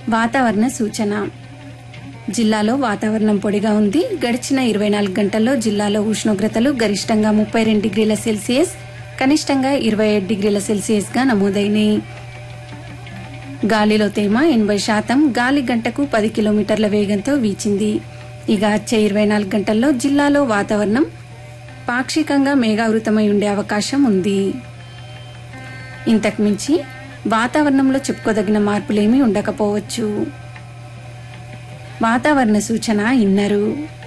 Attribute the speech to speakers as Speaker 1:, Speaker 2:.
Speaker 1: వాతావరణ సూచన జిల్లాలో వాతావరణం పొడిగా ఉంది గడిచిన ఇరవై నాలుగు గంటల్లో జిల్లాలో ఉష్ణోగ్రతలు గరిష్టంగా ముప్పై రెండు డిగ్రీల సెల్సియస్ కనిష్టంగా ఇరవై ఏడు డిగ్రీల సెల్సియస్ గా నమోదైనాయి గాలిలో తేమ ఎనభై శాతం గాలి గంటకు పది కిలోమీటర్ల వేగంతో వీచింది ఇక వచ్చే ఇరవై నాలుగు గంటల్లో జిల్లాలో వాతావరణం పాక్షికంగా మేఘావృతమై ఉండే అవకాశం ఉంది ఇంతకు మించి వాతావరణంలో చెప్పుకోదగిన మార్పులేమీ ఉండకపోవచ్చు వాతావరణ సూచన ఇన్నరు